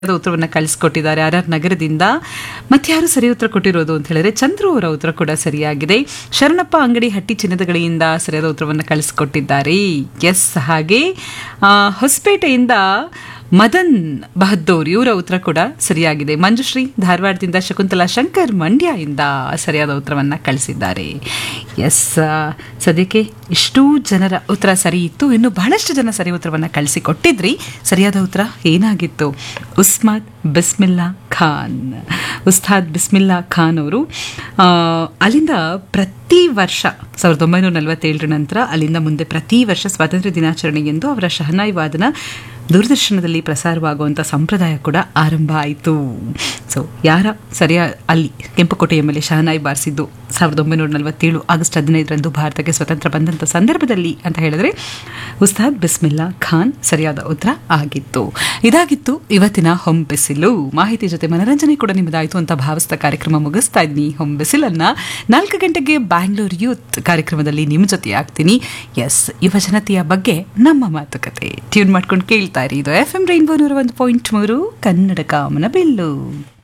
ಉತ್ತರವನ್ನ ಕಳಿಸ್ಕೊಟ್ಟಿದ್ದಾರೆ R R ನಗರದಿಂದ ಮತ್ತೆ ಯಾರು ಸರಿ ಉತ್ತರ ಕೊಟ್ಟಿರೋದು ಅಂತ ಹೇಳಿದ್ರೆ ಚಂದ್ರು ಅವರ ಉತ್ತರ ಕೂಡ ಸರಿಯಾಗಿದೆ ಶರಣಪ್ಪ ಅಂಗಡಿ ಹಟ್ಟಿ ಚಿನ್ನದಗಳಿಂದ ಸರಿಯಾದ ಉತ್ತರವನ್ನು ಕಳಿಸ್ಕೊಟ್ಟಿದ್ದಾರೆ ಎಸ್ ಹಾಗೆ ಆ, ಹೊಸಪೇಟೆಯಿಂದ ಮದನ್ ಬಹದ್ದೂರ್ ಇವರ ಉತ್ತರ ಕೂಡ ಸರಿಯಾಗಿದೆ ಮಂಜುಶ್ರೀ ಧಾರವಾಡದಿಂದ ಶಕುಂತಲಾ ಶಂಕರ್ ಮಂಡ್ಯ ಇಂದ ಸರಿಯಾದ ಉತ್ತರವನ್ನ ಕಳಿಸಿದ್ದಾರೆ ಎಸ್ ಸದ್ಯಕ್ಕೆ ಇಷ್ಟೂ ಜನರ ಉತ್ತರ ಸರಿ ಇತ್ತು ಇನ್ನು ಬಹಳಷ್ಟು ಜನ ಸರಿ ಉತ್ತರವನ್ನ ಕಳಿಸಿಕೊಟ್ಟಿದ್ರಿ ಸರಿಯಾದ ಉತ್ತರ ಏನಾಗಿತ್ತು ಉಸ್ಮಾದ್ ಬಿಸ್ಮಿಲ್ಲಾ ಖಾನ್ ಉಸ್ತಾದ್ ಬಿಸ್ಮಿಲ್ಲಾ ಖಾನ್ ಅವರು ಆ, ಅಲ್ಲಿಂದ ಪ್ರತಿ ವರ್ಷ ಸಾವಿರದ ಒಂಬೈನೂರ ನಲವತ್ತೇಳರ ನಂತರ ಅಲ್ಲಿಂದ ಮುಂದೆ ಪ್ರತಿ ವರ್ಷ ಸ್ವಾತಂತ್ರ್ಯ ದಿನಾಚರಣೆ ಎಂದು ಅವರ ಶಹನಾಯಿ ವಾದನ ದೂರದರ್ಶನದಲ್ಲಿ ಪ್ರಸಾರವಾಗುವಂಥ ಸಂಪ್ರದಾಯ ಕೂಡ ಆರಂಭ ಆಯಿತು ಸೊ ಯಾರ ಸರಿಯ ಅಲ್ಲಿ ಕೆಂಪುಕೋಟೆಯ ಮೇಲೆ ಶಹನಾಯಿ ಬಾರಿಸಿದ್ದು ಸಾವಿರದ ಒಂಬೈನೂರ ನಲವತ್ತೇಳು ಆಗಸ್ಟ್ ಹದಿನೈದರಂದು ಭಾರತಕ್ಕೆ ಸ್ವತಂತ್ರ ಬಂದಂಥ ಸಂದರ್ಭದಲ್ಲಿ ಅಂತ ಹೇಳಿದ್ರೆ ಉಸ್ತಾದ್ ಬಿಸ್ಮಿಲ್ಲಾ ಖಾನ್ ಸರಿಯಾದ ಉತ್ತರ ಆಗಿತ್ತು ಇದಾಗಿತ್ತು ಇವತ್ತಿನ ಹೊಂಬೆಸಿಲು ಮಾಹಿತಿ ಜೊತೆ ಮನರಂಜನೆ ಕೂಡ ನಿಮ್ಮದಾಯಿತು ಅಂತ ಭಾವಿಸ್ತಾ ಕಾರ್ಯಕ್ರಮ ಮುಗಿಸ್ತಾ ಇದ್ದೀನಿ ಹೊಂಬೆಸಿಲನ್ನ ನಾಲ್ಕು ಗಂಟೆಗೆ ಬ್ಯಾಂಗ್ಳೂರ್ ಯೂತ್ ಕಾರ್ಯಕ್ರಮದಲ್ಲಿ ನಿಮ್ಮ ಜೊತೆ ಆಗ್ತೀನಿ ಎಸ್ ಯುವ ಜನತೆಯ ಬಗ್ಗೆ ನಮ್ಮ ಮಾತುಕತೆ ಟ್ಯೂನ್ ಮಾಡ್ಕೊಂಡು ಕೇಳ್ತಾ ಇರಿ ಇದು ಎಫ್ ಎಂ ರೈನ್ಬೋ ನೂರ ಒಂದು ಪಾಯಿಂಟ್ ಮೂರು ಕನ್ನಡ ಕಾಮನ ಬೆಲ್ಲು